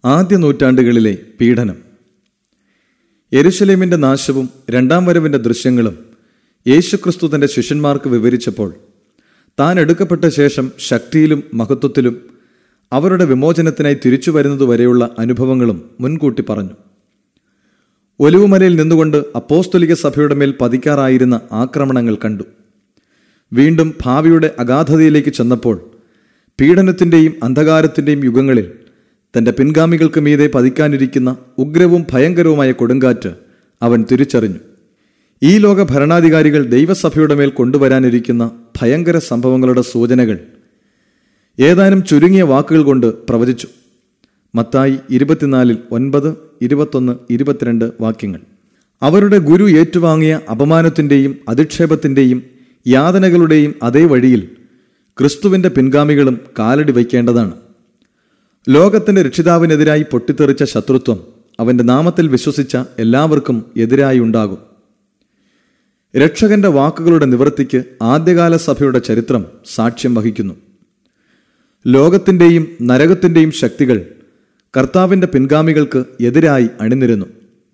ആദ്യ നൂറ്റാണ്ടുകളിലെ പീഡനം യെരുശലേമിന്റെ നാശവും രണ്ടാം വരവിന്റെ ദൃശ്യങ്ങളും യേശുക്രിസ്തു തന്റെ ശിഷ്യന്മാർക്ക് വിവരിച്ചപ്പോൾ താൻ എടുക്കപ്പെട്ട ശേഷം ശക്തിയിലും മഹത്വത്തിലും അവരുടെ വിമോചനത്തിനായി തിരിച്ചു വരുന്നതുവരെയുള്ള അനുഭവങ്ങളും മുൻകൂട്ടി പറഞ്ഞു ഒലിവുമലയിൽ നിന്നുകൊണ്ട് അപ്പോസ്തലിക സഭയുടെ മേൽ പതിക്കാറായിരുന്ന ആക്രമണങ്ങൾ കണ്ടു വീണ്ടും ഭാവിയുടെ അഗാധതയിലേക്ക് ചെന്നപ്പോൾ പീഡനത്തിന്റെയും അന്ധകാരത്തിന്റെയും യുഗങ്ങളിൽ തന്റെ പിൻഗാമികൾക്ക് മീതെ പതിക്കാനിരിക്കുന്ന ഉഗ്രവും ഭയങ്കരവുമായ കൊടുങ്കാറ്റ് അവൻ തിരിച്ചറിഞ്ഞു ഈ ലോക ഭരണാധികാരികൾ ദൈവസഭയുടെ മേൽ കൊണ്ടുവരാനിരിക്കുന്ന ഭയങ്കര സംഭവങ്ങളുടെ സൂചനകൾ ഏതാനും ചുരുങ്ങിയ വാക്കുകൾ കൊണ്ട് പ്രവചിച്ചു മത്തായി ഇരുപത്തിനാലിൽ ഒൻപത് ഇരുപത്തൊന്ന് ഇരുപത്തിരണ്ട് വാക്യങ്ങൾ അവരുടെ ഗുരു ഏറ്റുവാങ്ങിയ അപമാനത്തിന്റെയും അധിക്ഷേപത്തിന്റെയും യാതനകളുടെയും അതേ വഴിയിൽ ക്രിസ്തുവിന്റെ പിൻഗാമികളും കാലടി വയ്ക്കേണ്ടതാണ് ലോകത്തിന്റെ രക്ഷിതാവിനെതിരായി പൊട്ടിത്തെറിച്ച ശത്രുത്വം അവന്റെ നാമത്തിൽ വിശ്വസിച്ച എല്ലാവർക്കും എതിരായി ഉണ്ടാകും രക്ഷകന്റെ വാക്കുകളുടെ നിവൃത്തിക്ക് ആദ്യകാല സഭയുടെ ചരിത്രം സാക്ഷ്യം വഹിക്കുന്നു ലോകത്തിന്റെയും നരകത്തിന്റെയും ശക്തികൾ കർത്താവിന്റെ പിൻഗാമികൾക്ക് എതിരായി അണിനിരുന്നു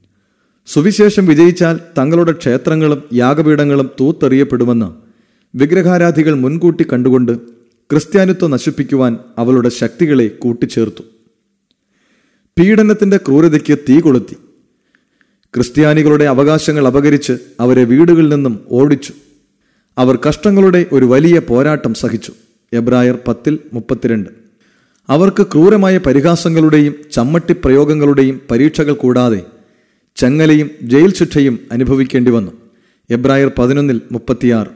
സുവിശേഷം വിജയിച്ചാൽ തങ്ങളുടെ ക്ഷേത്രങ്ങളും യാഗപീഠങ്ങളും തൂത്തെറിയപ്പെടുമെന്ന് വിഗ്രഹാരാധികൾ മുൻകൂട്ടി കണ്ടുകൊണ്ട് ക്രിസ്ത്യാനിത്വം നശിപ്പിക്കുവാൻ അവളുടെ ശക്തികളെ കൂട്ടിച്ചേർത്തു പീഡനത്തിന്റെ ക്രൂരതയ്ക്ക് തീ കൊളുത്തി ക്രിസ്ത്യാനികളുടെ അവകാശങ്ങൾ അപകരിച്ച് അവരെ വീടുകളിൽ നിന്നും ഓടിച്ചു അവർ കഷ്ടങ്ങളുടെ ഒരു വലിയ പോരാട്ടം സഹിച്ചു എബ്രായർ പത്തിൽ മുപ്പത്തിരണ്ട് അവർക്ക് ക്രൂരമായ പരിഹാസങ്ങളുടെയും ചമ്മട്ടിപ്രയോഗങ്ങളുടെയും പരീക്ഷകൾ കൂടാതെ ചങ്ങലയും ജയിൽ ശിക്ഷയും അനുഭവിക്കേണ്ടി വന്നു എബ്രായർ പതിനൊന്നിൽ മുപ്പത്തിയാറ്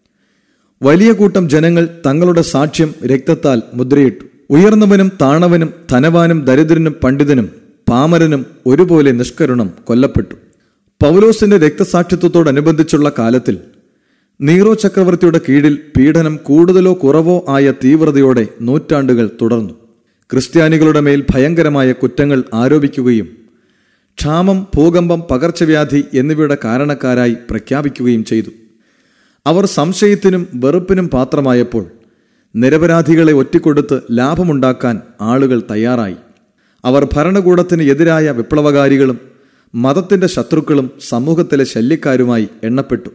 വലിയ കൂട്ടം ജനങ്ങൾ തങ്ങളുടെ സാക്ഷ്യം രക്തത്താൽ മുദ്രയിട്ടു ഉയർന്നവനും താണവനും ധനവാനും ദരിദ്രനും പണ്ഡിതനും പാമരനും ഒരുപോലെ നിഷ്കരുണം കൊല്ലപ്പെട്ടു പൗലോസിന്റെ രക്തസാക്ഷിത്വത്തോടനുബന്ധിച്ചുള്ള കാലത്തിൽ നീറോ ചക്രവർത്തിയുടെ കീഴിൽ പീഡനം കൂടുതലോ കുറവോ ആയ തീവ്രതയോടെ നൂറ്റാണ്ടുകൾ തുടർന്നു ക്രിസ്ത്യാനികളുടെ മേൽ ഭയങ്കരമായ കുറ്റങ്ങൾ ആരോപിക്കുകയും ക്ഷാമം ഭൂകമ്പം പകർച്ചവ്യാധി എന്നിവയുടെ കാരണക്കാരായി പ്രഖ്യാപിക്കുകയും ചെയ്തു അവർ സംശയത്തിനും വെറുപ്പിനും പാത്രമായപ്പോൾ നിരപരാധികളെ ഒറ്റിക്കൊടുത്ത് ലാഭമുണ്ടാക്കാൻ ആളുകൾ തയ്യാറായി അവർ ഭരണകൂടത്തിന് എതിരായ വിപ്ലവകാരികളും മതത്തിന്റെ ശത്രുക്കളും സമൂഹത്തിലെ ശല്യക്കാരുമായി എണ്ണപ്പെട്ടു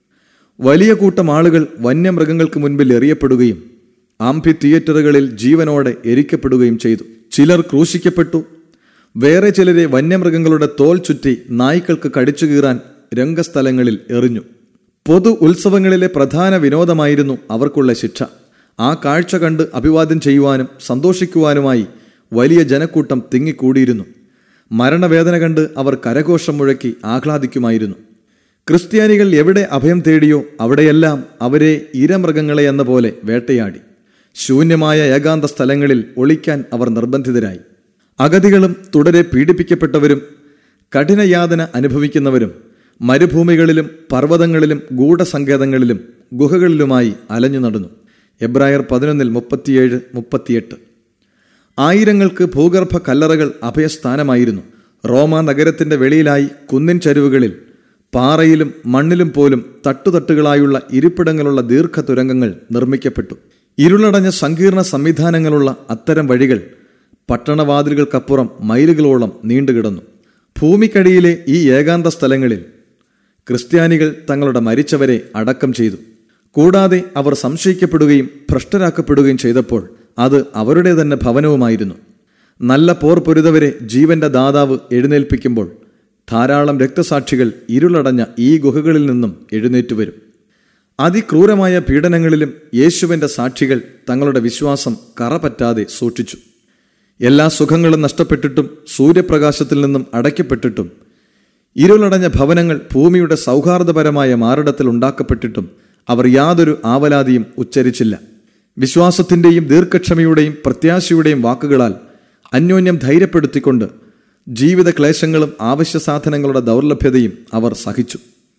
വലിയ കൂട്ടം ആളുകൾ വന്യമൃഗങ്ങൾക്ക് മുൻപിൽ എറിയപ്പെടുകയും ആംഫി തിയേറ്ററുകളിൽ ജീവനോടെ എരിക്കപ്പെടുകയും ചെയ്തു ചിലർ ക്രൂശിക്കപ്പെട്ടു വേറെ ചിലരെ വന്യമൃഗങ്ങളുടെ തോൽ ചുറ്റി നായ്ക്കൾക്ക് കടിച്ചു കീറാൻ രംഗസ്ഥലങ്ങളിൽ എറിഞ്ഞു പൊതു ഉത്സവങ്ങളിലെ പ്രധാന വിനോദമായിരുന്നു അവർക്കുള്ള ശിക്ഷ ആ കാഴ്ച കണ്ട് അഭിവാദ്യം ചെയ്യുവാനും സന്തോഷിക്കുവാനുമായി വലിയ ജനക്കൂട്ടം തിങ്ങിക്കൂടിയിരുന്നു മരണവേദന കണ്ട് അവർ കരഘോഷം മുഴക്കി ആഹ്ലാദിക്കുമായിരുന്നു ക്രിസ്ത്യാനികൾ എവിടെ അഭയം തേടിയോ അവിടെയെല്ലാം അവരെ ഇരമൃഗങ്ങളെ എന്ന പോലെ വേട്ടയാടി ശൂന്യമായ ഏകാന്ത സ്ഥലങ്ങളിൽ ഒളിക്കാൻ അവർ നിർബന്ധിതരായി അഗതികളും തുടരെ പീഡിപ്പിക്കപ്പെട്ടവരും കഠിനയാതന അനുഭവിക്കുന്നവരും മരുഭൂമികളിലും പർവ്വതങ്ങളിലും ഗൂഢസങ്കേതങ്ങളിലും ഗുഹകളിലുമായി അലഞ്ഞു നടന്നു എബ്രായർ പതിനൊന്നിൽ മുപ്പത്തിയേഴ് മുപ്പത്തിയെട്ട് ആയിരങ്ങൾക്ക് ഭൂഗർഭ കല്ലറകൾ അഭയസ്ഥാനമായിരുന്നു റോമ നഗരത്തിന്റെ വെളിയിലായി കുന്നിൻ ചരിവുകളിൽ പാറയിലും മണ്ണിലും പോലും തട്ടുതട്ടുകളായുള്ള ഇരിപ്പിടങ്ങളുള്ള ദീർഘതുരങ്കങ്ങൾ നിർമ്മിക്കപ്പെട്ടു ഇരുളടഞ്ഞ സങ്കീർണ സംവിധാനങ്ങളുള്ള അത്തരം വഴികൾ പട്ടണവാതിലുകൾക്കപ്പുറം മൈലുകളോളം നീണ്ടുകിടന്നു ഭൂമിക്കടിയിലെ ഈ ഏകാന്ത സ്ഥലങ്ങളിൽ ക്രിസ്ത്യാനികൾ തങ്ങളുടെ മരിച്ചവരെ അടക്കം ചെയ്തു കൂടാതെ അവർ സംശയിക്കപ്പെടുകയും ഭ്രഷ്ടരാക്കപ്പെടുകയും ചെയ്തപ്പോൾ അത് അവരുടെ തന്നെ ഭവനവുമായിരുന്നു നല്ല പോർ പൊരുതവരെ ജീവന്റെ ദാതാവ് എഴുന്നേൽപ്പിക്കുമ്പോൾ ധാരാളം രക്തസാക്ഷികൾ ഇരുളടഞ്ഞ ഈ ഗുഹകളിൽ നിന്നും എഴുന്നേറ്റു വരും അതിക്രൂരമായ പീഡനങ്ങളിലും യേശുവിന്റെ സാക്ഷികൾ തങ്ങളുടെ വിശ്വാസം കറപറ്റാതെ സൂക്ഷിച്ചു എല്ലാ സുഖങ്ങളും നഷ്ടപ്പെട്ടിട്ടും സൂര്യപ്രകാശത്തിൽ നിന്നും അടയ്ക്കപ്പെട്ടിട്ടും ഇരുളടഞ്ഞ ഭവനങ്ങൾ ഭൂമിയുടെ സൗഹാർദ്ദപരമായ മാറിടത്തിൽ ഉണ്ടാക്കപ്പെട്ടിട്ടും അവർ യാതൊരു ആവലാതിയും ഉച്ചരിച്ചില്ല വിശ്വാസത്തിന്റെയും ദീർഘക്ഷമയുടെയും പ്രത്യാശയുടെയും വാക്കുകളാൽ അന്യോന്യം ധൈര്യപ്പെടുത്തിക്കൊണ്ട് ജീവിത ക്ലേശങ്ങളും ആവശ്യ സാധനങ്ങളുടെ ദൗർലഭ്യതയും അവർ സഹിച്ചു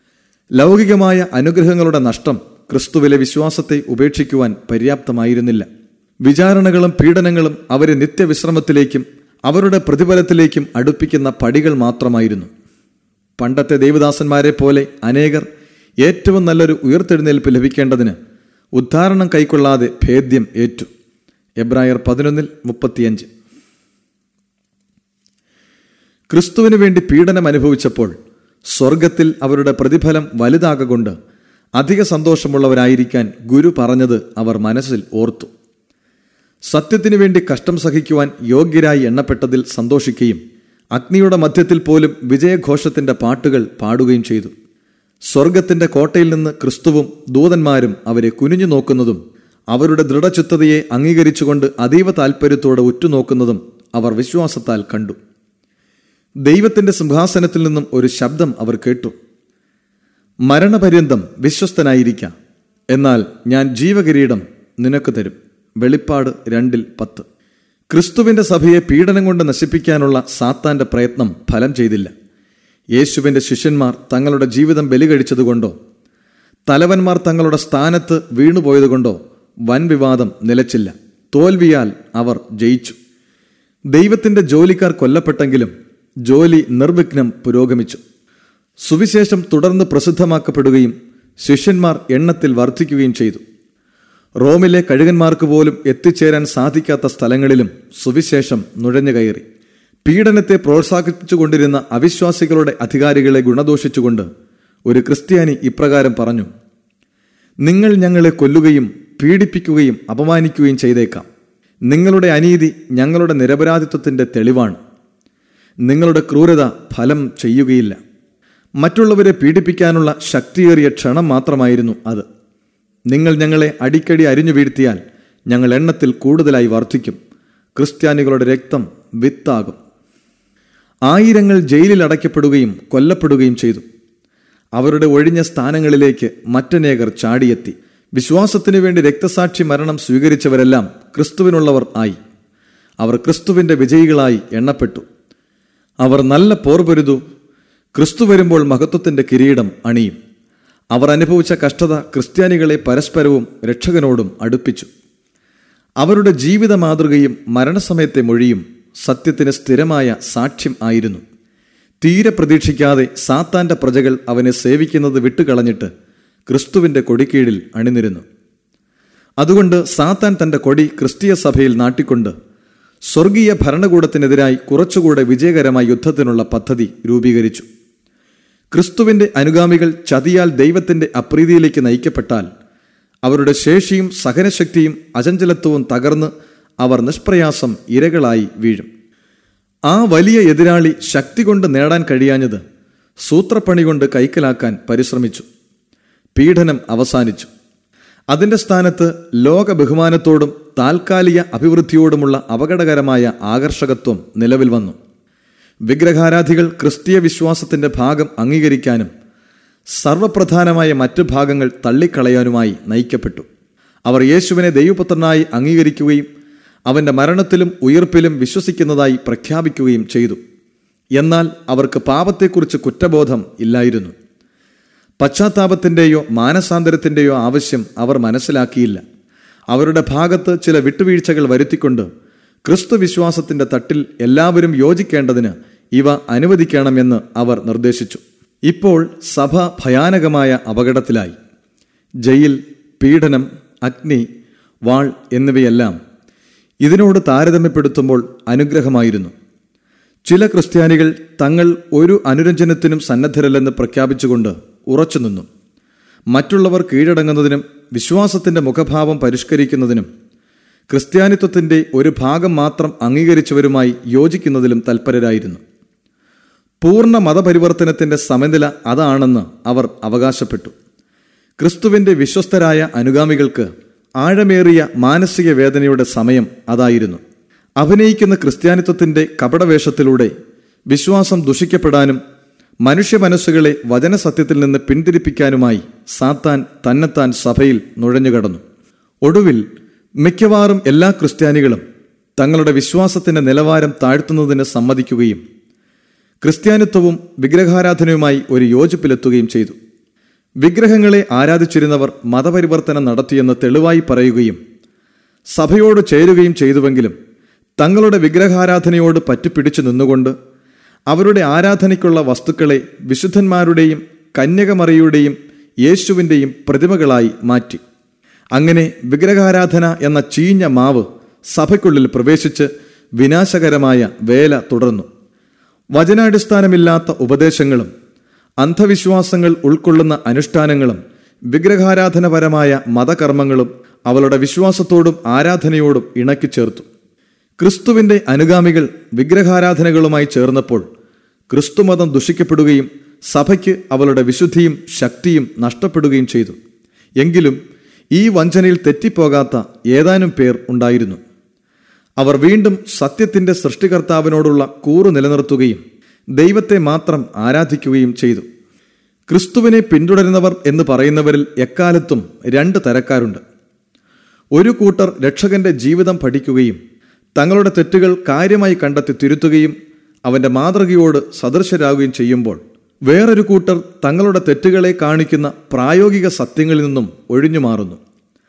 ലൗകികമായ അനുഗ്രഹങ്ങളുടെ നഷ്ടം ക്രിസ്തുവിലെ വിശ്വാസത്തെ ഉപേക്ഷിക്കുവാൻ പര്യാപ്തമായിരുന്നില്ല വിചാരണകളും പീഡനങ്ങളും അവരെ നിത്യവിശ്രമത്തിലേക്കും അവരുടെ പ്രതിഫലത്തിലേക്കും അടുപ്പിക്കുന്ന പടികൾ മാത്രമായിരുന്നു പണ്ടത്തെ ദേവദാസന്മാരെ പോലെ അനേകർ ഏറ്റവും നല്ലൊരു ഉയർത്തെഴുന്നേൽപ്പ് ലഭിക്കേണ്ടതിന് ഉദ്ധാരണം കൈക്കൊള്ളാതെ ഭേദ്യം ഏറ്റു എബ്രായർ പതിനൊന്നിൽ മുപ്പത്തിയഞ്ച് ക്രിസ്തുവിനു വേണ്ടി പീഡനം അനുഭവിച്ചപ്പോൾ സ്വർഗത്തിൽ അവരുടെ പ്രതിഫലം വലുതാകൊണ്ട് അധിക സന്തോഷമുള്ളവരായിരിക്കാൻ ഗുരു പറഞ്ഞത് അവർ മനസ്സിൽ ഓർത്തു സത്യത്തിനു വേണ്ടി കഷ്ടം സഹിക്കുവാൻ യോഗ്യരായി എണ്ണപ്പെട്ടതിൽ സന്തോഷിക്കുകയും അഗ്നിയുടെ മധ്യത്തിൽ പോലും വിജയഘോഷത്തിന്റെ പാട്ടുകൾ പാടുകയും ചെയ്തു സ്വർഗത്തിന്റെ കോട്ടയിൽ നിന്ന് ക്രിസ്തുവും ദൂതന്മാരും അവരെ കുനിഞ്ഞു നോക്കുന്നതും അവരുടെ ദൃഢചിത്തതയെ അംഗീകരിച്ചുകൊണ്ട് അതീവ താൽപ്പര്യത്തോടെ ഉറ്റുനോക്കുന്നതും അവർ വിശ്വാസത്താൽ കണ്ടു ദൈവത്തിന്റെ സിംഹാസനത്തിൽ നിന്നും ഒരു ശബ്ദം അവർ കേട്ടു മരണപര്യന്തം വിശ്വസ്തനായിരിക്കാം എന്നാൽ ഞാൻ ജീവകിരീടം നിനക്ക് തരും വെളിപ്പാട് രണ്ടിൽ പത്ത് ക്രിസ്തുവിന്റെ സഭയെ പീഡനം കൊണ്ട് നശിപ്പിക്കാനുള്ള സാത്താന്റെ പ്രയത്നം ഫലം ചെയ്തില്ല യേശുവിന്റെ ശിഷ്യന്മാർ തങ്ങളുടെ ജീവിതം ബലികഴിച്ചതുകൊണ്ടോ തലവന്മാർ തങ്ങളുടെ സ്ഥാനത്ത് വീണുപോയതുകൊണ്ടോ വൻ വിവാദം നിലച്ചില്ല തോൽവിയാൽ അവർ ജയിച്ചു ദൈവത്തിന്റെ ജോലിക്കാർ കൊല്ലപ്പെട്ടെങ്കിലും ജോലി നിർവിഘ്നം പുരോഗമിച്ചു സുവിശേഷം തുടർന്ന് പ്രസിദ്ധമാക്കപ്പെടുകയും ശിഷ്യന്മാർ എണ്ണത്തിൽ വർദ്ധിക്കുകയും ചെയ്തു റോമിലെ കഴുകന്മാർക്ക് പോലും എത്തിച്ചേരാൻ സാധിക്കാത്ത സ്ഥലങ്ങളിലും സുവിശേഷം നുഴഞ്ഞു കയറി പീഡനത്തെ പ്രോത്സാഹിപ്പിച്ചുകൊണ്ടിരുന്ന അവിശ്വാസികളുടെ അധികാരികളെ ഗുണദോഷിച്ചുകൊണ്ട് ഒരു ക്രിസ്ത്യാനി ഇപ്രകാരം പറഞ്ഞു നിങ്ങൾ ഞങ്ങളെ കൊല്ലുകയും പീഡിപ്പിക്കുകയും അപമാനിക്കുകയും ചെയ്തേക്കാം നിങ്ങളുടെ അനീതി ഞങ്ങളുടെ നിരപരാധിത്വത്തിന്റെ തെളിവാണ് നിങ്ങളുടെ ക്രൂരത ഫലം ചെയ്യുകയില്ല മറ്റുള്ളവരെ പീഡിപ്പിക്കാനുള്ള ശക്തിയേറിയ ക്ഷണം മാത്രമായിരുന്നു അത് നിങ്ങൾ ഞങ്ങളെ അടിക്കടി അരിഞ്ഞു വീഴ്ത്തിയാൽ ഞങ്ങൾ എണ്ണത്തിൽ കൂടുതലായി വർദ്ധിക്കും ക്രിസ്ത്യാനികളുടെ രക്തം വിത്താകും ആയിരങ്ങൾ ജയിലിൽ അടയ്ക്കപ്പെടുകയും കൊല്ലപ്പെടുകയും ചെയ്തു അവരുടെ ഒഴിഞ്ഞ സ്ഥാനങ്ങളിലേക്ക് മറ്റനേകർ ചാടിയെത്തി വിശ്വാസത്തിനു വേണ്ടി രക്തസാക്ഷി മരണം സ്വീകരിച്ചവരെല്ലാം ക്രിസ്തുവിനുള്ളവർ ആയി അവർ ക്രിസ്തുവിന്റെ വിജയികളായി എണ്ണപ്പെട്ടു അവർ നല്ല പോർപൊരുതു ക്രിസ്തു വരുമ്പോൾ മഹത്വത്തിന്റെ കിരീടം അണിയും അവർ അനുഭവിച്ച കഷ്ടത ക്രിസ്ത്യാനികളെ പരസ്പരവും രക്ഷകനോടും അടുപ്പിച്ചു അവരുടെ ജീവിത മാതൃകയും മരണസമയത്തെ മൊഴിയും സത്യത്തിന് സ്ഥിരമായ സാക്ഷ്യം ആയിരുന്നു തീരെ പ്രതീക്ഷിക്കാതെ സാത്താന്റെ പ്രജകൾ അവനെ സേവിക്കുന്നത് വിട്ടുകളഞ്ഞിട്ട് ക്രിസ്തുവിന്റെ കൊടിക്കീഴിൽ അണിനിരുന്നു അതുകൊണ്ട് സാത്താൻ തന്റെ കൊടി ക്രിസ്തീയ സഭയിൽ നാട്ടിക്കൊണ്ട് സ്വർഗീയ ഭരണകൂടത്തിനെതിരായി കുറച്ചുകൂടെ വിജയകരമായ യുദ്ധത്തിനുള്ള പദ്ധതി രൂപീകരിച്ചു ക്രിസ്തുവിന്റെ അനുഗാമികൾ ചതിയാൽ ദൈവത്തിന്റെ അപ്രീതിയിലേക്ക് നയിക്കപ്പെട്ടാൽ അവരുടെ ശേഷിയും സഹനശക്തിയും അചഞ്ചലത്വവും തകർന്ന് അവർ നിഷ്പ്രയാസം ഇരകളായി വീഴും ആ വലിയ എതിരാളി ശക്തി കൊണ്ട് നേടാൻ കഴിയാഞ്ഞത് സൂത്രപ്പണി കൊണ്ട് കൈക്കലാക്കാൻ പരിശ്രമിച്ചു പീഡനം അവസാനിച്ചു അതിന്റെ സ്ഥാനത്ത് ലോക ബഹുമാനത്തോടും താൽക്കാലിക അഭിവൃദ്ധിയോടുമുള്ള അപകടകരമായ ആകർഷകത്വം നിലവിൽ വന്നു വിഗ്രഹാരാധികൾ ക്രിസ്തീയ വിശ്വാസത്തിന്റെ ഭാഗം അംഗീകരിക്കാനും സർവപ്രധാനമായ മറ്റു ഭാഗങ്ങൾ തള്ളിക്കളയാനുമായി നയിക്കപ്പെട്ടു അവർ യേശുവിനെ ദൈവപുത്രനായി അംഗീകരിക്കുകയും അവന്റെ മരണത്തിലും ഉയർപ്പിലും വിശ്വസിക്കുന്നതായി പ്രഖ്യാപിക്കുകയും ചെയ്തു എന്നാൽ അവർക്ക് പാപത്തെക്കുറിച്ച് കുറ്റബോധം ഇല്ലായിരുന്നു പശ്ചാത്താപത്തിൻ്റെയോ മാനസാന്തരത്തിൻ്റെയോ ആവശ്യം അവർ മനസ്സിലാക്കിയില്ല അവരുടെ ഭാഗത്ത് ചില വിട്ടുവീഴ്ചകൾ വരുത്തിക്കൊണ്ട് ക്രിസ്തു വിശ്വാസത്തിന്റെ തട്ടിൽ എല്ലാവരും യോജിക്കേണ്ടതിന് ഇവ അനുവദിക്കണമെന്ന് അവർ നിർദ്ദേശിച്ചു ഇപ്പോൾ സഭ ഭയാനകമായ അപകടത്തിലായി ജയിൽ പീഡനം അഗ്നി വാൾ എന്നിവയെല്ലാം ഇതിനോട് താരതമ്യപ്പെടുത്തുമ്പോൾ അനുഗ്രഹമായിരുന്നു ചില ക്രിസ്ത്യാനികൾ തങ്ങൾ ഒരു അനുരഞ്ജനത്തിനും സന്നദ്ധരല്ലെന്ന് പ്രഖ്യാപിച്ചുകൊണ്ട് ഉറച്ചുനിന്നു മറ്റുള്ളവർ കീഴടങ്ങുന്നതിനും വിശ്വാസത്തിന്റെ മുഖഭാവം പരിഷ്കരിക്കുന്നതിനും ക്രിസ്ത്യാനിത്വത്തിന്റെ ഒരു ഭാഗം മാത്രം അംഗീകരിച്ചവരുമായി യോജിക്കുന്നതിലും തൽപരരായിരുന്നു പൂർണ്ണ മതപരിവർത്തനത്തിന്റെ സമനില അതാണെന്ന് അവർ അവകാശപ്പെട്ടു ക്രിസ്തുവിന്റെ വിശ്വസ്തരായ അനുഗാമികൾക്ക് ആഴമേറിയ മാനസിക വേദനയുടെ സമയം അതായിരുന്നു അഭിനയിക്കുന്ന ക്രിസ്ത്യാനിത്വത്തിന്റെ കപടവേഷത്തിലൂടെ വിശ്വാസം ദുഷിക്കപ്പെടാനും മനുഷ്യ മനസ്സുകളെ വചനസത്യത്തിൽ നിന്ന് പിന്തിരിപ്പിക്കാനുമായി സാത്താൻ തന്നെത്താൻ സഭയിൽ നുഴഞ്ഞുകടന്നു ഒടുവിൽ മിക്കവാറും എല്ലാ ക്രിസ്ത്യാനികളും തങ്ങളുടെ വിശ്വാസത്തിന്റെ നിലവാരം താഴ്ത്തുന്നതിന് സമ്മതിക്കുകയും ക്രിസ്ത്യാനിത്വവും വിഗ്രഹാരാധനയുമായി ഒരു യോജിപ്പിലെത്തുകയും ചെയ്തു വിഗ്രഹങ്ങളെ ആരാധിച്ചിരുന്നവർ മതപരിവർത്തനം നടത്തിയെന്ന് തെളിവായി പറയുകയും സഭയോട് ചേരുകയും ചെയ്തുവെങ്കിലും തങ്ങളുടെ വിഗ്രഹാരാധനയോട് പറ്റിപ്പിടിച്ചു നിന്നുകൊണ്ട് അവരുടെ ആരാധനയ്ക്കുള്ള വസ്തുക്കളെ വിശുദ്ധന്മാരുടെയും കന്യകമറിയുടെയും യേശുവിൻ്റെയും പ്രതിമകളായി മാറ്റി അങ്ങനെ വിഗ്രഹാരാധന എന്ന ചീഞ്ഞ മാവ് സഭയ്ക്കുള്ളിൽ പ്രവേശിച്ച് വിനാശകരമായ വേല തുടർന്നു വചനാടിസ്ഥാനമില്ലാത്ത ഉപദേശങ്ങളും അന്ധവിശ്വാസങ്ങൾ ഉൾക്കൊള്ളുന്ന അനുഷ്ഠാനങ്ങളും വിഗ്രഹാരാധനപരമായ മതകർമ്മങ്ങളും അവളുടെ വിശ്വാസത്തോടും ആരാധനയോടും ഇണക്കിച്ചേർത്തു ക്രിസ്തുവിന്റെ അനുഗാമികൾ വിഗ്രഹാരാധനകളുമായി ചേർന്നപ്പോൾ ക്രിസ്തുമതം ദുഷിക്കപ്പെടുകയും സഭയ്ക്ക് അവളുടെ വിശുദ്ധിയും ശക്തിയും നഷ്ടപ്പെടുകയും ചെയ്തു എങ്കിലും ഈ വഞ്ചനയിൽ തെറ്റിപ്പോകാത്ത ഏതാനും പേർ ഉണ്ടായിരുന്നു അവർ വീണ്ടും സത്യത്തിന്റെ സൃഷ്ടികർത്താവിനോടുള്ള കൂറു നിലനിർത്തുകയും ദൈവത്തെ മാത്രം ആരാധിക്കുകയും ചെയ്തു ക്രിസ്തുവിനെ പിന്തുടരുന്നവർ എന്ന് പറയുന്നവരിൽ എക്കാലത്തും രണ്ട് തരക്കാരുണ്ട് ഒരു കൂട്ടർ രക്ഷകന്റെ ജീവിതം പഠിക്കുകയും തങ്ങളുടെ തെറ്റുകൾ കാര്യമായി കണ്ടെത്തി തിരുത്തുകയും അവന്റെ മാതൃകയോട് സദൃശരാകുകയും ചെയ്യുമ്പോൾ വേറൊരു കൂട്ടർ തങ്ങളുടെ തെറ്റുകളെ കാണിക്കുന്ന പ്രായോഗിക സത്യങ്ങളിൽ നിന്നും ഒഴിഞ്ഞു മാറുന്നു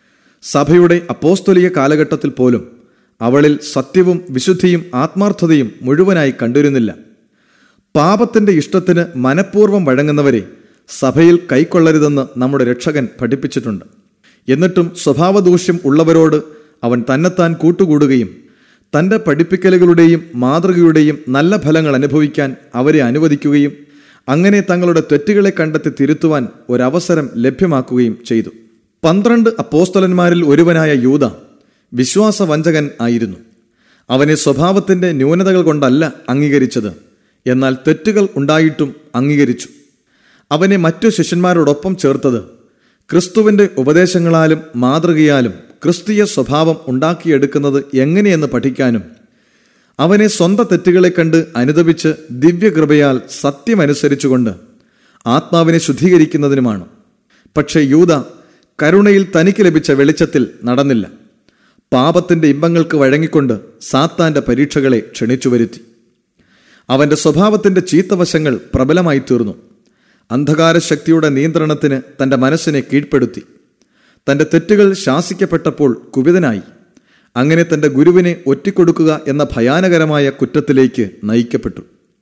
സഭയുടെ അപ്പോസ്തോലിക കാലഘട്ടത്തിൽ പോലും അവളിൽ സത്യവും വിശുദ്ധിയും ആത്മാർത്ഥതയും മുഴുവനായി കണ്ടിരുന്നില്ല പാപത്തിന്റെ ഇഷ്ടത്തിന് മനഃപൂർവ്വം വഴങ്ങുന്നവരെ സഭയിൽ കൈക്കൊള്ളരുതെന്ന് നമ്മുടെ രക്ഷകൻ പഠിപ്പിച്ചിട്ടുണ്ട് എന്നിട്ടും സ്വഭാവദൂഷ്യം ഉള്ളവരോട് അവൻ തന്നെത്താൻ കൂട്ടുകൂടുകയും തന്റെ പഠിപ്പിക്കലുകളുടെയും മാതൃകയുടെയും നല്ല ഫലങ്ങൾ അനുഭവിക്കാൻ അവരെ അനുവദിക്കുകയും അങ്ങനെ തങ്ങളുടെ തെറ്റുകളെ കണ്ടെത്തി തിരുത്തുവാൻ ഒരവസരം ലഭ്യമാക്കുകയും ചെയ്തു പന്ത്രണ്ട് അപ്പോസ്തലന്മാരിൽ ഒരുവനായ യൂത വിശ്വാസവഞ്ചകൻ ആയിരുന്നു അവനെ സ്വഭാവത്തിന്റെ ന്യൂനതകൾ കൊണ്ടല്ല അംഗീകരിച്ചത് എന്നാൽ തെറ്റുകൾ ഉണ്ടായിട്ടും അംഗീകരിച്ചു അവനെ മറ്റു ശിഷ്യന്മാരോടൊപ്പം ചേർത്തത് ക്രിസ്തുവിന്റെ ഉപദേശങ്ങളാലും മാതൃകയാലും ക്രിസ്തീയ സ്വഭാവം ഉണ്ടാക്കിയെടുക്കുന്നത് എങ്ങനെയെന്ന് പഠിക്കാനും അവനെ സ്വന്തം തെറ്റുകളെ കണ്ട് അനുദപിച്ച് ദിവ്യകൃപയാൽ സത്യമനുസരിച്ചുകൊണ്ട് ആത്മാവിനെ ശുദ്ധീകരിക്കുന്നതിനുമാണ് പക്ഷേ യൂത കരുണയിൽ തനിക്ക് ലഭിച്ച വെളിച്ചത്തിൽ നടന്നില്ല പാപത്തിന്റെ ഇമ്പങ്ങൾക്ക് വഴങ്ങിക്കൊണ്ട് സാത്താന്റെ പരീക്ഷകളെ ക്ഷണിച്ചു വരുത്തി അവന്റെ സ്വഭാവത്തിന്റെ ചീത്തവശങ്ങൾ പ്രബലമായി തീർന്നു അന്ധകാര ശക്തിയുടെ നിയന്ത്രണത്തിന് തന്റെ മനസ്സിനെ കീഴ്പ്പെടുത്തി തന്റെ തെറ്റുകൾ ശാസിക്കപ്പെട്ടപ്പോൾ കുപിതനായി അങ്ങനെ തന്റെ ഗുരുവിനെ ഒറ്റിക്കൊടുക്കുക എന്ന ഭയാനകരമായ കുറ്റത്തിലേക്ക് നയിക്കപ്പെട്ടു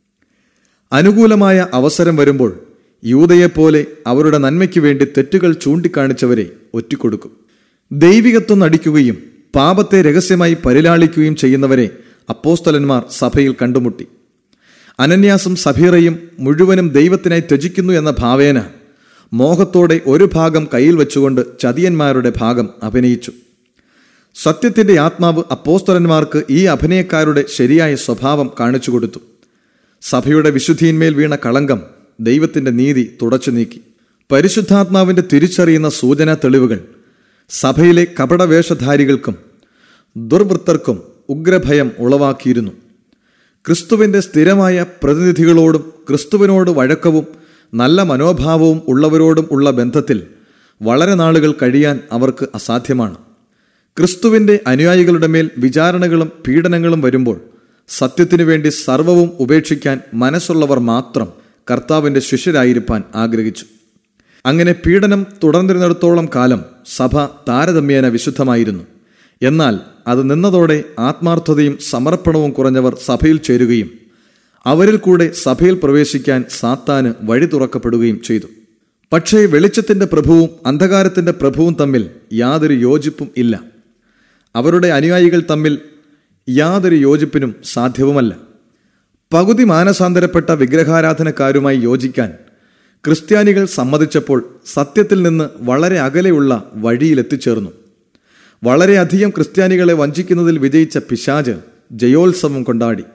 അനുകൂലമായ അവസരം വരുമ്പോൾ യൂതയെപ്പോലെ അവരുടെ നന്മയ്ക്ക് വേണ്ടി തെറ്റുകൾ ചൂണ്ടിക്കാണിച്ചവരെ ഒറ്റിക്കൊടുക്കും ദൈവികത്വം നടിക്കുകയും പാപത്തെ രഹസ്യമായി പരിലാളിക്കുകയും ചെയ്യുന്നവരെ അപ്പോസ്തലന്മാർ സഭയിൽ കണ്ടുമുട്ടി അനന്യാസും സഭീറയും മുഴുവനും ദൈവത്തിനായി ത്യജിക്കുന്നു എന്ന ഭാവേന മോഹത്തോടെ ഒരു ഭാഗം കയ്യിൽ വെച്ചുകൊണ്ട് ചതിയന്മാരുടെ ഭാഗം അഭിനയിച്ചു സത്യത്തിന്റെ ആത്മാവ് അപ്പോസ്തലന്മാർക്ക് ഈ അഭിനയക്കാരുടെ ശരിയായ സ്വഭാവം കാണിച്ചു കൊടുത്തു സഭയുടെ വിശുദ്ധിയിന്മേൽ വീണ കളങ്കം ദൈവത്തിന്റെ നീതി തുടച്ചു നീക്കി പരിശുദ്ധാത്മാവിന്റെ തിരിച്ചറിയുന്ന സൂചനാ തെളിവുകൾ സഭയിലെ കപടവേഷധാരികൾക്കും ദുർവൃത്തർക്കും ഉഗ്രഭയം ഉളവാക്കിയിരുന്നു ക്രിസ്തുവിന്റെ സ്ഥിരമായ പ്രതിനിധികളോടും ക്രിസ്തുവിനോട് വഴക്കവും നല്ല മനോഭാവവും ഉള്ളവരോടും ഉള്ള ബന്ധത്തിൽ വളരെ നാളുകൾ കഴിയാൻ അവർക്ക് അസാധ്യമാണ് ക്രിസ്തുവിന്റെ അനുയായികളുടെ മേൽ വിചാരണകളും പീഡനങ്ങളും വരുമ്പോൾ സത്യത്തിനു വേണ്ടി സർവവും ഉപേക്ഷിക്കാൻ മനസ്സുള്ളവർ മാത്രം കർത്താവിന്റെ ശിഷ്യരായിരിക്കാൻ ആഗ്രഹിച്ചു അങ്ങനെ പീഡനം തുടർന്നിരുന്നിടത്തോളം കാലം സഭ താരതമ്യേന വിശുദ്ധമായിരുന്നു എന്നാൽ അത് നിന്നതോടെ ആത്മാർത്ഥതയും സമർപ്പണവും കുറഞ്ഞവർ സഭയിൽ ചേരുകയും അവരിൽ കൂടെ സഭയിൽ പ്രവേശിക്കാൻ സാത്താന് വഴി തുറക്കപ്പെടുകയും ചെയ്തു പക്ഷേ വെളിച്ചത്തിന്റെ പ്രഭുവും അന്ധകാരത്തിന്റെ പ്രഭുവും തമ്മിൽ യാതൊരു യോജിപ്പും ഇല്ല അവരുടെ അനുയായികൾ തമ്മിൽ യാതൊരു യോജിപ്പിനും സാധ്യവുമല്ല പകുതി മാനസാന്തരപ്പെട്ട വിഗ്രഹാരാധനക്കാരുമായി യോജിക്കാൻ ക്രിസ്ത്യാനികൾ സമ്മതിച്ചപ്പോൾ സത്യത്തിൽ നിന്ന് വളരെ അകലെയുള്ള വഴിയിലെത്തിച്ചേർന്നു വളരെയധികം ക്രിസ്ത്യാനികളെ വഞ്ചിക്കുന്നതിൽ വിജയിച്ച പിശാജ് ജയോത്സവം കൊണ്ടാടി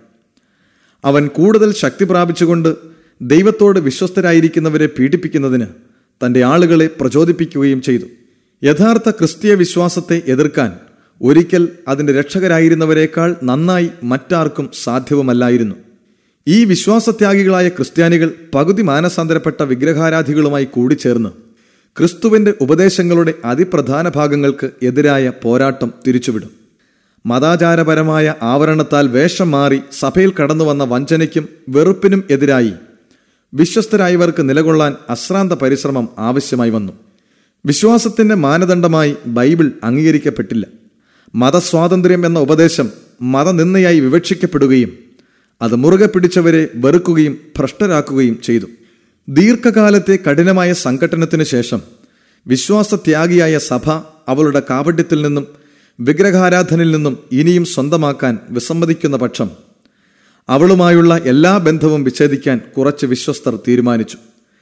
അവൻ കൂടുതൽ ശക്തി പ്രാപിച്ചുകൊണ്ട് ദൈവത്തോട് വിശ്വസ്തരായിരിക്കുന്നവരെ പീഡിപ്പിക്കുന്നതിന് തന്റെ ആളുകളെ പ്രചോദിപ്പിക്കുകയും ചെയ്തു യഥാർത്ഥ ക്രിസ്തീയ വിശ്വാസത്തെ എതിർക്കാൻ ഒരിക്കൽ അതിന്റെ രക്ഷകരായിരുന്നവരെക്കാൾ നന്നായി മറ്റാർക്കും സാധ്യവുമല്ലായിരുന്നു ഈ വിശ്വാസത്യാഗികളായ ക്രിസ്ത്യാനികൾ പകുതി മാനസാന്തരപ്പെട്ട വിഗ്രഹാരാധികളുമായി കൂടിച്ചേർന്ന് ക്രിസ്തുവിന്റെ ഉപദേശങ്ങളുടെ അതിപ്രധാന ഭാഗങ്ങൾക്ക് എതിരായ പോരാട്ടം തിരിച്ചുവിടും മതാചാരപരമായ ആവരണത്താൽ വേഷം മാറി സഭയിൽ കടന്നു വന്ന വഞ്ചനയ്ക്കും വെറുപ്പിനും എതിരായി വിശ്വസ്തരായവർക്ക് നിലകൊള്ളാൻ അശ്രാന്ത പരിശ്രമം ആവശ്യമായി വന്നു വിശ്വാസത്തിന്റെ മാനദണ്ഡമായി ബൈബിൾ അംഗീകരിക്കപ്പെട്ടില്ല മതസ്വാതന്ത്ര്യം എന്ന ഉപദേശം മതനിന്ദയായി വിവക്ഷിക്കപ്പെടുകയും അത് മുറുകെ പിടിച്ചവരെ വെറുക്കുകയും ഭ്രഷ്ടരാക്കുകയും ചെയ്തു ദീർഘകാലത്തെ കഠിനമായ സംഘട്ടനത്തിനു ശേഷം വിശ്വാസത്യാഗിയായ സഭ അവളുടെ കാപട്യത്തിൽ നിന്നും വിഗ്രഹാരാധനയിൽ നിന്നും ഇനിയും സ്വന്തമാക്കാൻ വിസമ്മതിക്കുന്ന പക്ഷം അവളുമായുള്ള എല്ലാ ബന്ധവും വിച്ഛേദിക്കാൻ കുറച്ച് വിശ്വസ്തർ തീരുമാനിച്ചു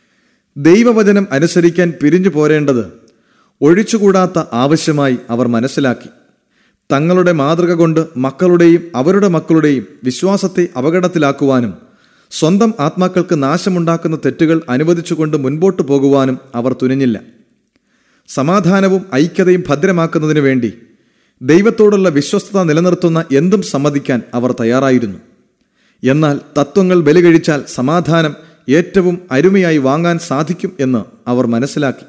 ദൈവവചനം അനുസരിക്കാൻ പിരിഞ്ഞു പോരേണ്ടത് ഒഴിച്ചുകൂടാത്ത ആവശ്യമായി അവർ മനസ്സിലാക്കി തങ്ങളുടെ മാതൃക കൊണ്ട് മക്കളുടെയും അവരുടെ മക്കളുടെയും വിശ്വാസത്തെ അപകടത്തിലാക്കുവാനും സ്വന്തം ആത്മാക്കൾക്ക് നാശമുണ്ടാക്കുന്ന തെറ്റുകൾ അനുവദിച്ചുകൊണ്ട് മുൻപോട്ടു പോകുവാനും അവർ തുനിഞ്ഞില്ല സമാധാനവും ഐക്യതയും ഭദ്രമാക്കുന്നതിനു വേണ്ടി ദൈവത്തോടുള്ള വിശ്വസ്തത നിലനിർത്തുന്ന എന്തും സമ്മതിക്കാൻ അവർ തയ്യാറായിരുന്നു എന്നാൽ തത്വങ്ങൾ ബലികഴിച്ചാൽ സമാധാനം ഏറ്റവും അരുമയായി വാങ്ങാൻ സാധിക്കും എന്ന് അവർ മനസ്സിലാക്കി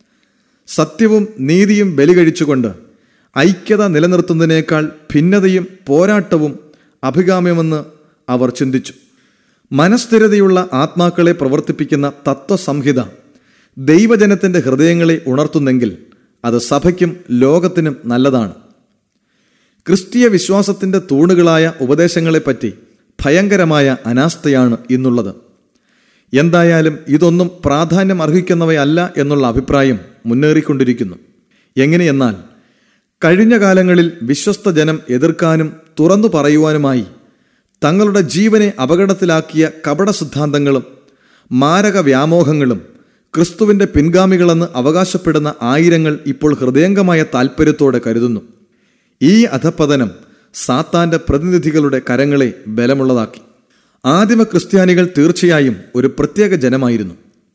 സത്യവും നീതിയും ബലികഴിച്ചുകൊണ്ട് ഐക്യത നിലനിർത്തുന്നതിനേക്കാൾ ഭിന്നതയും പോരാട്ടവും അഭികാമ്യമെന്ന് അവർ ചിന്തിച്ചു മനസ്ഥിരതയുള്ള ആത്മാക്കളെ പ്രവർത്തിപ്പിക്കുന്ന തത്വസംഹിത ദൈവജനത്തിന്റെ ഹൃദയങ്ങളെ ഉണർത്തുന്നെങ്കിൽ അത് സഭയ്ക്കും ലോകത്തിനും നല്ലതാണ് ക്രിസ്തീയ വിശ്വാസത്തിന്റെ തൂണുകളായ ഉപദേശങ്ങളെപ്പറ്റി ഭയങ്കരമായ അനാസ്ഥയാണ് ഇന്നുള്ളത് എന്തായാലും ഇതൊന്നും പ്രാധാന്യം അർഹിക്കുന്നവയല്ല എന്നുള്ള അഭിപ്രായം മുന്നേറിക്കൊണ്ടിരിക്കുന്നു എങ്ങനെയെന്നാൽ കഴിഞ്ഞ കാലങ്ങളിൽ വിശ്വസ്ത ജനം എതിർക്കാനും തുറന്നു പറയുവാനുമായി തങ്ങളുടെ ജീവനെ അപകടത്തിലാക്കിയ കപട സിദ്ധാന്തങ്ങളും മാരക വ്യാമോഹങ്ങളും ക്രിസ്തുവിന്റെ പിൻഗാമികളെന്ന് അവകാശപ്പെടുന്ന ആയിരങ്ങൾ ഇപ്പോൾ ഹൃദയംഗമായ താൽപ്പര്യത്തോടെ കരുതുന്നു ഈ അധപ്പതനം സാത്താന്റെ പ്രതിനിധികളുടെ കരങ്ങളെ ബലമുള്ളതാക്കി ആദിമ ക്രിസ്ത്യാനികൾ തീർച്ചയായും ഒരു പ്രത്യേക ജനമായിരുന്നു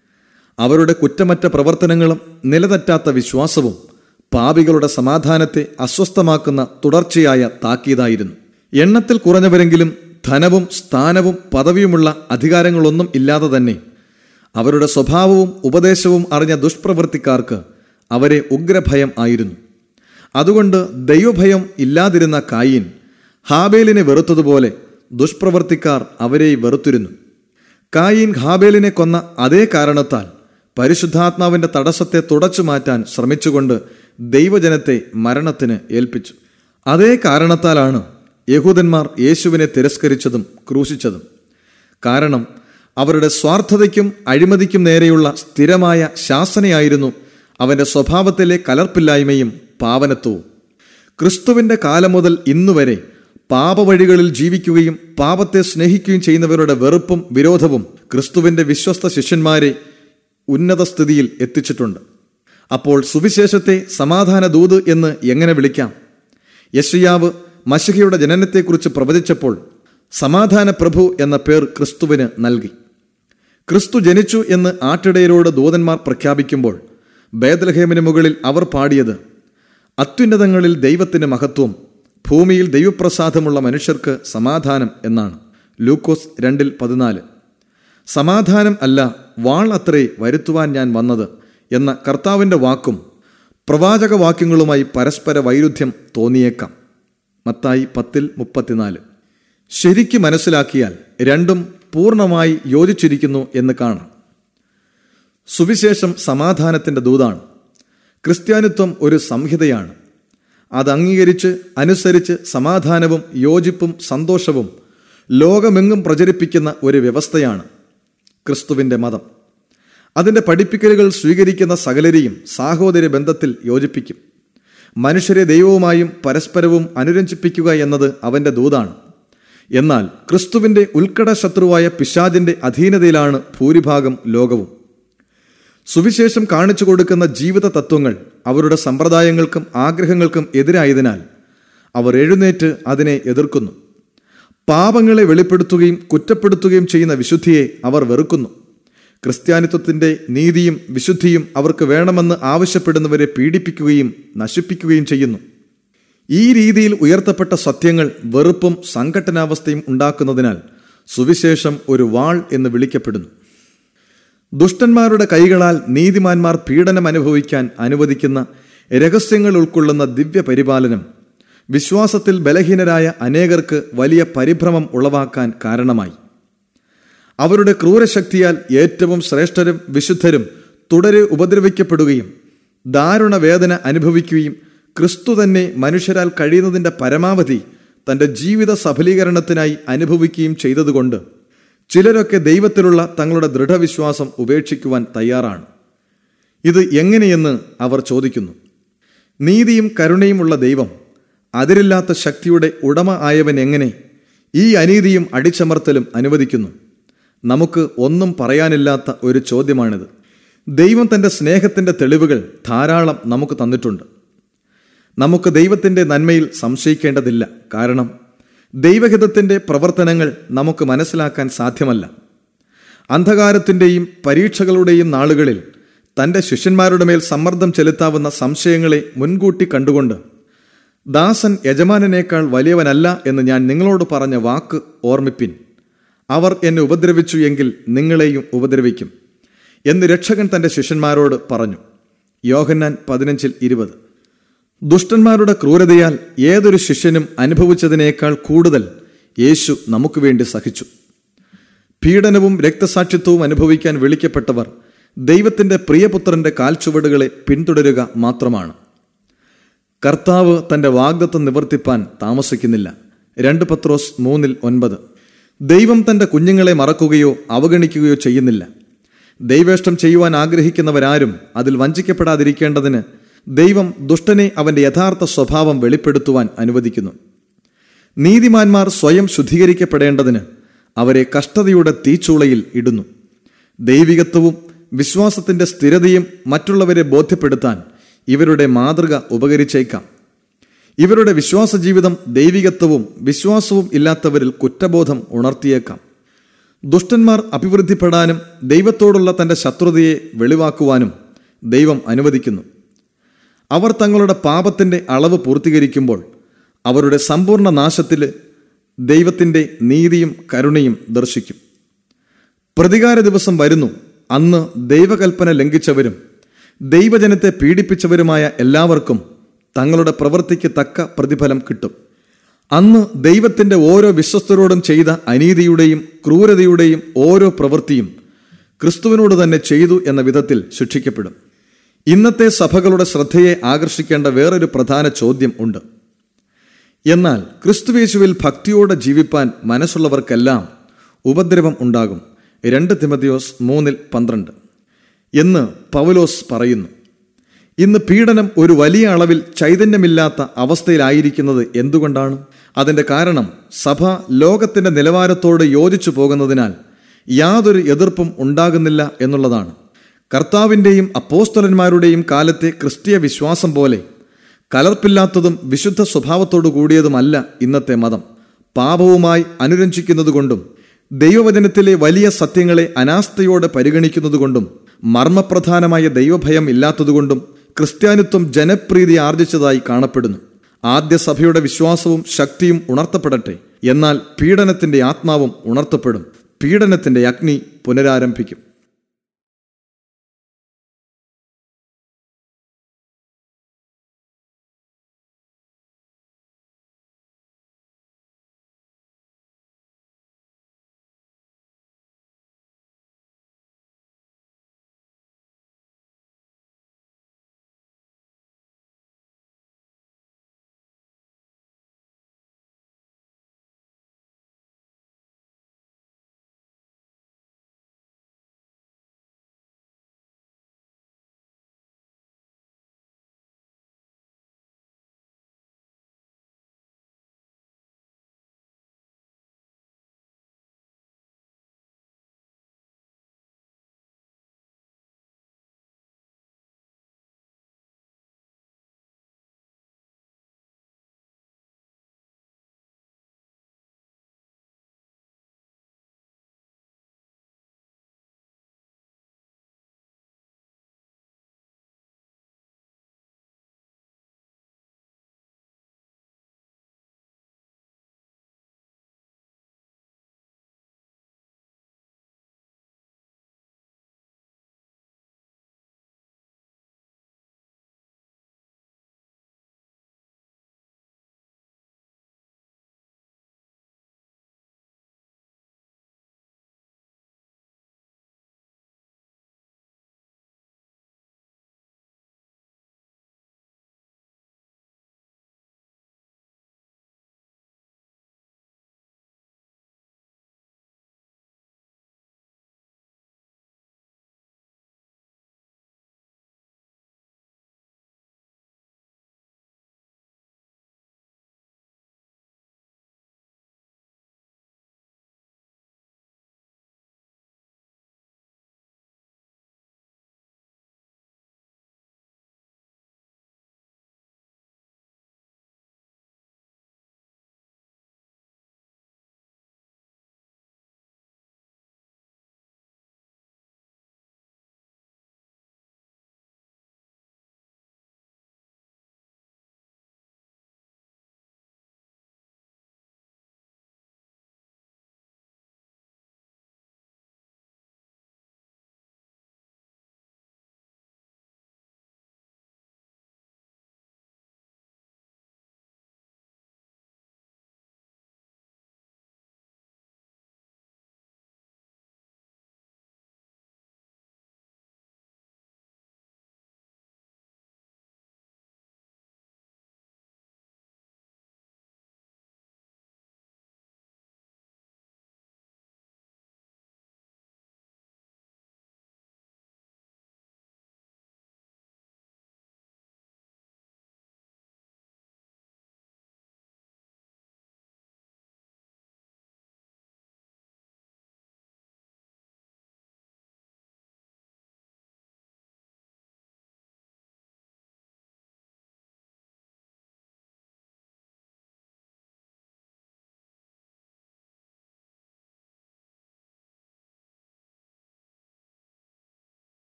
അവരുടെ കുറ്റമറ്റ പ്രവർത്തനങ്ങളും നിലതെറ്റാത്ത വിശ്വാസവും പാപികളുടെ സമാധാനത്തെ അസ്വസ്ഥമാക്കുന്ന തുടർച്ചയായ താക്കീതായിരുന്നു എണ്ണത്തിൽ കുറഞ്ഞവരെങ്കിലും ധനവും സ്ഥാനവും പദവിയുമുള്ള അധികാരങ്ങളൊന്നും ഇല്ലാതെ തന്നെ അവരുടെ സ്വഭാവവും ഉപദേശവും അറിഞ്ഞ ദുഷ്പ്രവൃത്തിക്കാർക്ക് അവരെ ഉഗ്രഭയം ആയിരുന്നു അതുകൊണ്ട് ദൈവഭയം ഇല്ലാതിരുന്ന കായിൻ ഹാബേലിനെ വെറുത്തതുപോലെ ദുഷ്പ്രവർത്തിക്കാർ അവരെ വെറുത്തിരുന്നു കായിൻ ഹാബേലിനെ കൊന്ന അതേ കാരണത്താൽ പരിശുദ്ധാത്മാവിന്റെ തടസ്സത്തെ തുടച്ചു മാറ്റാൻ ശ്രമിച്ചുകൊണ്ട് ദൈവജനത്തെ മരണത്തിന് ഏൽപ്പിച്ചു അതേ കാരണത്താലാണ് യഹൂദന്മാർ യേശുവിനെ തിരസ്കരിച്ചതും ക്രൂശിച്ചതും കാരണം അവരുടെ സ്വാർത്ഥതയ്ക്കും അഴിമതിക്കും നേരെയുള്ള സ്ഥിരമായ ശാസനയായിരുന്നു അവന്റെ സ്വഭാവത്തിലെ കലർപ്പില്ലായ്മയും പാവനത്വവും ക്രിസ്തുവിന്റെ കാലം മുതൽ ഇന്നുവരെ പാപവഴികളിൽ ജീവിക്കുകയും പാപത്തെ സ്നേഹിക്കുകയും ചെയ്യുന്നവരുടെ വെറുപ്പും വിരോധവും ക്രിസ്തുവിന്റെ വിശ്വസ്ത ശിഷ്യന്മാരെ ഉന്നത സ്ഥിതിയിൽ എത്തിച്ചിട്ടുണ്ട് അപ്പോൾ സുവിശേഷത്തെ സമാധാന ദൂത് എന്ന് എങ്ങനെ വിളിക്കാം യശയാവ് മഷിഹയുടെ ജനനത്തെക്കുറിച്ച് പ്രവചിച്ചപ്പോൾ സമാധാന പ്രഭു എന്ന പേർ ക്രിസ്തുവിന് നൽകി ക്രിസ്തു ജനിച്ചു എന്ന് ആട്ടിടയരോട് ദൂതന്മാർ പ്രഖ്യാപിക്കുമ്പോൾ ബേദലഹേമിന് മുകളിൽ അവർ പാടിയത് അത്യുന്നതങ്ങളിൽ ദൈവത്തിന് മഹത്വം ഭൂമിയിൽ ദൈവപ്രസാദമുള്ള മനുഷ്യർക്ക് സമാധാനം എന്നാണ് ലൂക്കോസ് രണ്ടിൽ പതിനാല് സമാധാനം അല്ല വാൾ അത്രേ വരുത്തുവാൻ ഞാൻ വന്നത് എന്ന കർത്താവിൻ്റെ വാക്കും പ്രവാചക വാക്യങ്ങളുമായി പരസ്പര വൈരുദ്ധ്യം തോന്നിയേക്കാം മത്തായി പത്തിൽ മുപ്പത്തിനാല് ശരിക്ക് മനസ്സിലാക്കിയാൽ രണ്ടും പൂർണ്ണമായി യോജിച്ചിരിക്കുന്നു എന്ന് കാണാം സുവിശേഷം സമാധാനത്തിൻ്റെ ദൂതാണ് ക്രിസ്ത്യാനിത്വം ഒരു സംഹിതയാണ് അത് അംഗീകരിച്ച് അനുസരിച്ച് സമാധാനവും യോജിപ്പും സന്തോഷവും ലോകമെങ്ങും പ്രചരിപ്പിക്കുന്ന ഒരു വ്യവസ്ഥയാണ് ക്രിസ്തുവിൻ്റെ മതം അതിൻ്റെ പഠിപ്പിക്കലുകൾ സ്വീകരിക്കുന്ന സകലരെയും സാഹോദര്യ ബന്ധത്തിൽ യോജിപ്പിക്കും മനുഷ്യരെ ദൈവവുമായും പരസ്പരവും അനുരഞ്ജിപ്പിക്കുക എന്നത് അവൻ്റെ ദൂതാണ് എന്നാൽ ക്രിസ്തുവിൻ്റെ ഉൽക്കട ശത്രുവായ പിശാജിൻ്റെ അധീനതയിലാണ് ഭൂരിഭാഗം ലോകവും സുവിശേഷം കാണിച്ചു കൊടുക്കുന്ന ജീവിത തത്വങ്ങൾ അവരുടെ സമ്പ്രദായങ്ങൾക്കും ആഗ്രഹങ്ങൾക്കും എതിരായതിനാൽ അവർ എഴുന്നേറ്റ് അതിനെ എതിർക്കുന്നു പാപങ്ങളെ വെളിപ്പെടുത്തുകയും കുറ്റപ്പെടുത്തുകയും ചെയ്യുന്ന വിശുദ്ധിയെ അവർ വെറുക്കുന്നു ക്രിസ്ത്യാനിത്വത്തിന്റെ നീതിയും വിശുദ്ധിയും അവർക്ക് വേണമെന്ന് ആവശ്യപ്പെടുന്നവരെ പീഡിപ്പിക്കുകയും നശിപ്പിക്കുകയും ചെയ്യുന്നു ഈ രീതിയിൽ ഉയർത്തപ്പെട്ട സത്യങ്ങൾ വെറുപ്പും സംഘട്ടനാവസ്ഥയും ഉണ്ടാക്കുന്നതിനാൽ സുവിശേഷം ഒരു വാൾ എന്ന് വിളിക്കപ്പെടുന്നു ദുഷ്ടന്മാരുടെ കൈകളാൽ നീതിമാന്മാർ പീഡനം അനുഭവിക്കാൻ അനുവദിക്കുന്ന രഹസ്യങ്ങൾ ഉൾക്കൊള്ളുന്ന ദിവ്യ പരിപാലനം വിശ്വാസത്തിൽ ബലഹീനരായ അനേകർക്ക് വലിയ പരിഭ്രമം ഉളവാക്കാൻ കാരണമായി അവരുടെ ക്രൂരശക്തിയാൽ ഏറ്റവും ശ്രേഷ്ഠരും വിശുദ്ധരും തുടരെ ഉപദ്രവിക്കപ്പെടുകയും ദാരുണ വേദന അനുഭവിക്കുകയും ക്രിസ്തു തന്നെ മനുഷ്യരാൽ കഴിയുന്നതിൻ്റെ പരമാവധി തൻ്റെ ജീവിത സഫലീകരണത്തിനായി അനുഭവിക്കുകയും ചെയ്തതുകൊണ്ട് ചിലരൊക്കെ ദൈവത്തിലുള്ള തങ്ങളുടെ ദൃഢവിശ്വാസം ഉപേക്ഷിക്കുവാൻ തയ്യാറാണ് ഇത് എങ്ങനെയെന്ന് അവർ ചോദിക്കുന്നു നീതിയും കരുണയുമുള്ള ദൈവം അതിരില്ലാത്ത ശക്തിയുടെ ഉടമ ആയവൻ എങ്ങനെ ഈ അനീതിയും അടിച്ചമർത്തലും അനുവദിക്കുന്നു നമുക്ക് ഒന്നും പറയാനില്ലാത്ത ഒരു ചോദ്യമാണിത് ദൈവം തൻ്റെ സ്നേഹത്തിൻ്റെ തെളിവുകൾ ധാരാളം നമുക്ക് തന്നിട്ടുണ്ട് നമുക്ക് ദൈവത്തിൻ്റെ നന്മയിൽ സംശയിക്കേണ്ടതില്ല കാരണം ദൈവഹിതത്തിൻ്റെ പ്രവർത്തനങ്ങൾ നമുക്ക് മനസ്സിലാക്കാൻ സാധ്യമല്ല അന്ധകാരത്തിൻ്റെയും പരീക്ഷകളുടെയും നാളുകളിൽ തൻ്റെ ശിഷ്യന്മാരുടെ മേൽ സമ്മർദ്ദം ചെലുത്താവുന്ന സംശയങ്ങളെ മുൻകൂട്ടി കണ്ടുകൊണ്ട് ദാസൻ യജമാനനേക്കാൾ വലിയവനല്ല എന്ന് ഞാൻ നിങ്ങളോട് പറഞ്ഞ വാക്ക് ഓർമ്മിപ്പിൻ അവർ എന്നെ ഉപദ്രവിച്ചു എങ്കിൽ നിങ്ങളെയും ഉപദ്രവിക്കും എന്ന് രക്ഷകൻ തൻ്റെ ശിഷ്യന്മാരോട് പറഞ്ഞു യോഹന്നാൻ പതിനഞ്ചിൽ ഇരുപത് ദുഷ്ടന്മാരുടെ ക്രൂരതയാൽ ഏതൊരു ശിഷ്യനും അനുഭവിച്ചതിനേക്കാൾ കൂടുതൽ യേശു നമുക്ക് വേണ്ടി സഹിച്ചു പീഡനവും രക്തസാക്ഷിത്വവും അനുഭവിക്കാൻ വിളിക്കപ്പെട്ടവർ ദൈവത്തിന്റെ പ്രിയപുത്രന്റെ കാൽച്ചുവടുകളെ പിന്തുടരുക മാത്രമാണ് കർത്താവ് തന്റെ വാഗ്ദത്വം നിവർത്തിപ്പാൻ താമസിക്കുന്നില്ല രണ്ട് പത്രോസ് മൂന്നിൽ ഒൻപത് ദൈവം തന്റെ കുഞ്ഞുങ്ങളെ മറക്കുകയോ അവഗണിക്കുകയോ ചെയ്യുന്നില്ല ദൈവേഷ്ടം ചെയ്യുവാൻ ആഗ്രഹിക്കുന്നവരാരും അതിൽ വഞ്ചിക്കപ്പെടാതിരിക്കേണ്ടതിന് ദൈവം ദുഷ്ടനെ അവന്റെ യഥാർത്ഥ സ്വഭാവം വെളിപ്പെടുത്തുവാൻ അനുവദിക്കുന്നു നീതിമാന്മാർ സ്വയം ശുദ്ധീകരിക്കപ്പെടേണ്ടതിന് അവരെ കഷ്ടതയുടെ തീച്ചൂളയിൽ ഇടുന്നു ദൈവികത്വവും വിശ്വാസത്തിന്റെ സ്ഥിരതയും മറ്റുള്ളവരെ ബോധ്യപ്പെടുത്താൻ ഇവരുടെ മാതൃക ഉപകരിച്ചേക്കാം ഇവരുടെ വിശ്വാസ ജീവിതം ദൈവികത്വവും വിശ്വാസവും ഇല്ലാത്തവരിൽ കുറ്റബോധം ഉണർത്തിയേക്കാം ദുഷ്ടന്മാർ അഭിവൃദ്ധിപ്പെടാനും ദൈവത്തോടുള്ള തന്റെ ശത്രുതയെ വെളിവാക്കുവാനും ദൈവം അനുവദിക്കുന്നു അവർ തങ്ങളുടെ പാപത്തിന്റെ അളവ് പൂർത്തീകരിക്കുമ്പോൾ അവരുടെ സമ്പൂർണ്ണ നാശത്തിൽ ദൈവത്തിന്റെ നീതിയും കരുണയും ദർശിക്കും പ്രതികാര ദിവസം വരുന്നു അന്ന് ദൈവകൽപ്പന ലംഘിച്ചവരും ദൈവജനത്തെ പീഡിപ്പിച്ചവരുമായ എല്ലാവർക്കും തങ്ങളുടെ പ്രവൃത്തിക്ക് തക്ക പ്രതിഫലം കിട്ടും അന്ന് ദൈവത്തിന്റെ ഓരോ വിശ്വസ്തരോടും ചെയ്ത അനീതിയുടെയും ക്രൂരതയുടെയും ഓരോ പ്രവൃത്തിയും ക്രിസ്തുവിനോട് തന്നെ ചെയ്തു എന്ന വിധത്തിൽ ശിക്ഷിക്കപ്പെടും ഇന്നത്തെ സഭകളുടെ ശ്രദ്ധയെ ആകർഷിക്കേണ്ട വേറൊരു പ്രധാന ചോദ്യം ഉണ്ട് എന്നാൽ ക്രിസ്തുവേശുവിൽ ഭക്തിയോടെ ജീവിപ്പാൻ മനസ്സുള്ളവർക്കെല്ലാം ഉപദ്രവം ഉണ്ടാകും രണ്ട് തിമതിയോസ് മൂന്നിൽ പന്ത്രണ്ട് എന്ന് പൗലോസ് പറയുന്നു ഇന്ന് പീഡനം ഒരു വലിയ അളവിൽ ചൈതന്യമില്ലാത്ത അവസ്ഥയിലായിരിക്കുന്നത് എന്തുകൊണ്ടാണ് അതിന്റെ കാരണം സഭ ലോകത്തിന്റെ നിലവാരത്തോട് യോജിച്ചു പോകുന്നതിനാൽ യാതൊരു എതിർപ്പും ഉണ്ടാകുന്നില്ല എന്നുള്ളതാണ് കർത്താവിൻ്റെയും അപ്പോസ്തലന്മാരുടെയും കാലത്തെ ക്രിസ്തീയ വിശ്വാസം പോലെ കലർപ്പില്ലാത്തതും വിശുദ്ധ സ്വഭാവത്തോടു കൂടിയതുമല്ല ഇന്നത്തെ മതം പാപവുമായി അനുരഞ്ജിക്കുന്നതുകൊണ്ടും ദൈവവചനത്തിലെ വലിയ സത്യങ്ങളെ അനാസ്ഥയോടെ പരിഗണിക്കുന്നതുകൊണ്ടും മർമ്മപ്രധാനമായ ദൈവഭയം ഇല്ലാത്തതുകൊണ്ടും ക്രിസ്ത്യാനിത്വം ജനപ്രീതി ആർജിച്ചതായി കാണപ്പെടുന്നു ആദ്യ സഭയുടെ വിശ്വാസവും ശക്തിയും ഉണർത്തപ്പെടട്ടെ എന്നാൽ പീഡനത്തിന്റെ ആത്മാവും ഉണർത്തപ്പെടും പീഡനത്തിന്റെ അഗ്നി പുനരാരംഭിക്കും